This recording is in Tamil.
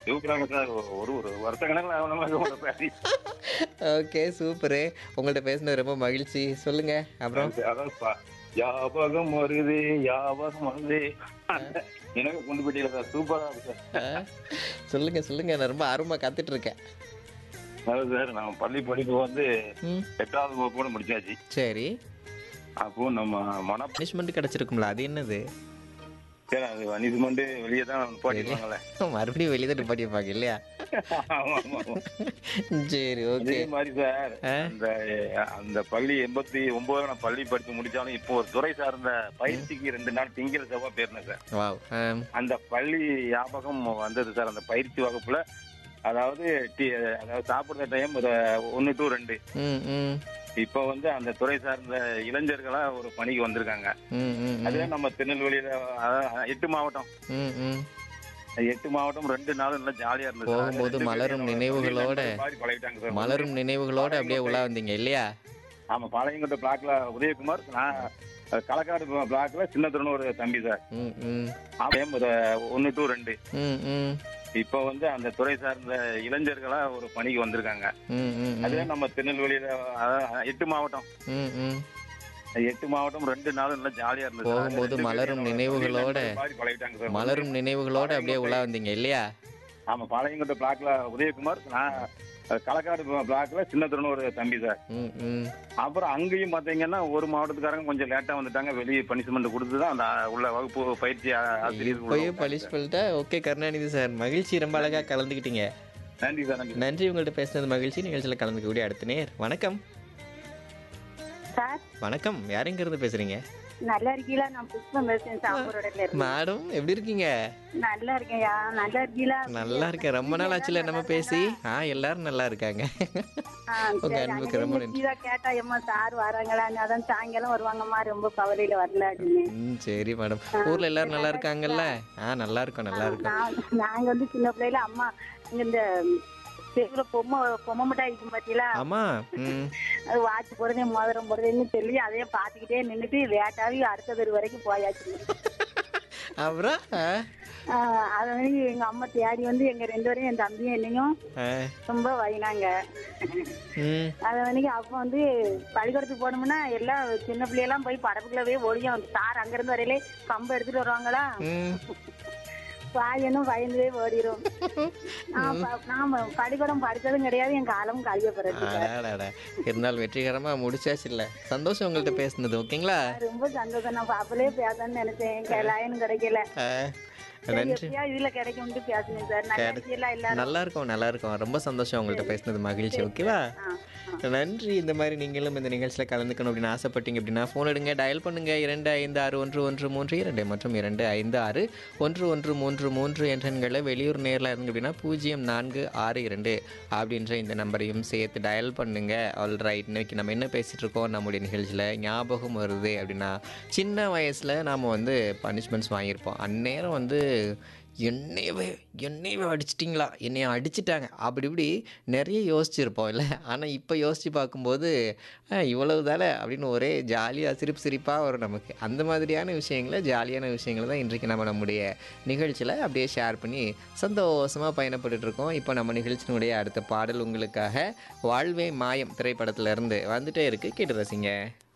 சூப்பராங்க சார் ஒரு ஒரு வருஷ கணக்கில் அவனுங்க பேசி ஓகே சூப்பரு உங்கள்கிட்ட பேசினது ரொம்ப மகிழ்ச்சி சொல்லுங்க அப்புறம் அதான் பா- ஞாபகம் வருது ஞாபகம் வருது எனக்கு கொண்டு போயிட்டீங்க சார் சூப்பரா இருக்கு சார் ஆ, சொல்லுங்க சொல்லுங்க நான் ரொம்ப ஆர்வமா காத்துட்டு இருக்கேன் அதாவது சார் நான் பள்ளி படிப்பு வந்து ம் எட்டாவது வகுப்போட முடிச்சாச்சு சரி அப்போ நம்ம மன பனிஷ்மெண்ட் கிடைச்சிருக்கும்ல அது என்னது சார் அது வனிதுமண்டு வெளியே தான் பாட்டிப்பாங்களே மறுபடியும் வெளியே தான் நிப்பாட்டி வைப்பாங்க இல்லையா ஆமா ஆமா ஆமா. சரி ஓகே அதே மாதிரி சார் ஆ. அந்த அந்த பள்ளி எண்பத்தி ஒன்பதுல நான் பள்ளி படிப்பு முடிச்சாலும் இப்போ ஒரு துறை சார்ந்த பயிற்சிக்கு ரெண்டு நாள் திங்கிற செவ்வாய் போயிருந்தேன் சார் வாவ் அந்த பள்ளி ஞாபகம் வந்தது சார் அந்த பயிற்சி வகுப்புல அதாவது டி- அதாவது சாப்பிடுற டைம் ஒரு ஒன்னு டு ரெண்டு ம் ம் இப்போ வந்து அந்த துறை சார்ந்த இளைஞர்களா ஒரு பணிக்கு வந்திருக்காங்க ம் ம் அதுவே நம்ம திருநெல்வேலியில அதாவது எட்டு மாவட்டம் ம் ம் எட்டு மாவட்டம் ரெண்டு நாளும் நல்லா ஜாலியா இருந்தது சார். போகும்போது ரெண்டு மலரும் பேரும் நினைவுகளோட ஒரு மாதிரி பழகிட்டாங்க சார். மலரும் நினைவுகளோட அப்படியே உலா வந்தீங்க இல்லையா ஆமா பாளையங்கோட்டை பிளாக்ல உதயகுமார் நான் அஹ், களக்காடு பிளாக்ல சின்னத்துறன்னு ஒரு தம்பி சார் ம் ம் டைம் ஒரு ஒன்னு டு ரெண்டு ம் ம் இப்போ வந்து அந்த துறை சார்ந்த இளைஞர்களா ஒரு பணிக்கு வந்திருக்காங்க ம் ம் அதுவே நம்ம திருநெல்வேலியில அதாவது எட்டு மாவட்டம் ம் ம் எட்டு மாவட்டம் ரெண்டு நாளும் நல்லா ஜாலியா இருந்தது சார். போகும்போது ரெண்டு மலரும் பேரும் நினைவுகளோட ஒரு மாதிரி பழகிட்டாங்க சார். மலரும் நினைவுகளோட அப்படியே உலா வந்தீங்க இல்லையா ஆமா பாளையங்கோட்டை பிளாக்ல உதயகுமார் நான் அஹ், களக்காடு பிளாக்ல சின்னத்துறன்னு ஒரு தம்பி சார் ம் ம் அப்புறம் அங்கேயும் பாத்தீங்கன்னா ஒரு மாவட்டத்துக்காரங்க கொஞ்சம் லேட்டா வந்துட்டாங்க வெளியே பனிஷ்மெண்ட் கொடுத்து தான் அந்த உள்ள வகுப்பு பயிற்சி ஆ- ஆசிரியர் உள்ள இப்போயும் விட்டாங்க பலிஷ் சார். பண்ணிட்டா ஓகே கருணாநிதி சார் மகிழ்ச்சி ரொம்ப அழகா கலந்துக்கிட்டீங்க நன்றி சார் நன்றி நன்றி உங்கள்கிட்ட பேசுனது மகிழ்ச்சி நிகழ்ச்சியில் கலந்துக்கக்கூடிய அடுத்த நேர் வணக்கம் சார் வணக்கம் யாருங்கிறது பேசுறீங்க நல்லா இருக்கீங்களா நான் புஷ்பம் பேசுறேன் சாம்பூரோடல இருந்து மேடம் எப்படி இருக்கீங்க நல்லா இருக்கேன்யா நல்லா இருக்கீங்களா நல்லா இருக்கேன் ரொம்ப நாள் ஆச்சுல நம்ம பேசி ஆ எல்லாரும் நல்லா இருக்காங்க ஆ, உங்க சரி, அன்புக்கு அங்கேயே ரொம்ப நன்றி நிக்கிதா கேட்டா எம்மா சார் வராங்களான்னு அதான் சாயங்காலம் வருவாங்கம்மா ரொம்ப கவலையில வரல அப்படின்னு ம் சரி மேடம் ஊர்ல எல்லாரும் நல்லா இருக்காங்கல்ல ஆ நல்லா இருக்கோம் நல்லா இருக்கோம் நான் நாங்க வந்து சின்ன பிள்ளையில அம்மா இங்க இந்த தெருவுல பொம்மை பொம்மை மிட்டாய் இருக்கும் பாத்தீங்களா ஆமா ம் அது வாட்சி போடுறேன் மோதிரம் போடுறேன்னு சொல்லி அதையே பாத்துக்கிட்டே நின்னுட்டு லேட்டாவே அடுத்த தெரு வரைக்கும் போயாச்சு அப்புறம் ஆ, ஆ, அது வந்து எங்க அம்மா தேடி வந்து எங்க ரெண்டு பேரையும் என் தம்பியும் என்னையும் ஆ, ரொம்ப வயினாங்க ம் அது வந்து அப்போ வந்து பள்ளிக்கூடத்துக்கு போனோம்னா எல்லாம் சின்ன பிள்ளையெல்லாம் போய் படப்புக்குள்ளவே ஓடியும் சார் அங்கிருந்து வரையிலே கம்பு எடுத்துட்டு வருவாங்களா ம் பாயனும் பயந்துவே ஓடிரும் நான் ப- நான் பள்ளிக்கூடம் படிச்சதும் கிடையாது என் காலமும் கழிய பிறகு அடாடாடா. இருந்தாலும் வெற்றிகரமா முடிச்சாச்சு இல்ல சந்தோஷம் உங்கள்கிட்ட பேசுனது ஓகேங்களா ரொம்ப சந்தோஷம் நான் பாப்பலே பேசணும்னு நினைச்சேன் லைன் கிடைக்கல ஆ, சரி, நன்றி எப்படியா இதுல கிடைக்கும்னு பேசணும் சார் நல்லா இருக்கீங்களா எல்லாரும் நல்லா இருக்கும் நல்லா இருக்கும் ரொம்ப சந்தோஷம் உங்கள்கிட்ட பேசுனது மகிழ்ச்சி ஓகேவா ஆ, நன்றி இந்த மாதிரி நீங்களும் இந்த நிகழ்ச்சியில் கலந்துக்கணும் அப்படின்னு ஆசைப்பட்டீங்க அப்படின்னா ஃபோன் எடுங்க டயல் பண்ணுங்க இரண்டு ஐந்து ஆறு ஒன்று ஒன்று மூன்று இரண்டு மற்றும் இரண்டு ஐந்து ஆறு ஒன்று ஒன்று மூன்று மூன்று என்ற எண்களை வெளியூர் நேரில் இருங்க அப்படின்னா பூஜ்ஜியம் நான்கு ஆறு இரண்டு அப்படின்ற இந்த நம்பரையும் சேர்த்து டயல் பண்ணுங்க ஆல் ரைட் இன்னைக்கு நம்ம என்ன பேசிட்டு இருக்கோம் நம்முடைய நிகழ்ச்சியில் ஞாபகம் வருது அப்படின்னா சின்ன வயசில் நாம் வந்து பனிஷ்மெண்ட்ஸ் வாங்கியிருப்போம் அந்நேரம் வந்து என்னையவே என்னையவே அடிச்சிட்டிங்களா என்னைய அடிச்சிட்டாங்க அப்படி இப்படி நிறைய யோசிச்சிருப்போம் இல்லை ஆனால் இப்போ யோசித்து பார்க்கும்போது "ஆ, இவ்வளவு தானே அப்படின்னு ஒரே ஜாலியாக சிரிப்பு சிரிப்பாக வரும் நமக்கு அந்த மாதிரியான விஷயங்களை ஜாலியான விஷயங்களை தான் இன்றைக்கு நம்ம நம்முடைய நிகழ்ச்சியில் அப்படியே ஷேர் பண்ணி சந்தோஷமாக பயணப்பட்டுட்டு இருக்கோம் இப்போ நம்ம நிகழ்ச்சியினுடைய அடுத்த பாடல் உங்களுக்காக வாழ்வே மாயம் திரைப்படத்துல இருந்து வந்துட்டே இருக்கு கேட்டு ரசிங்க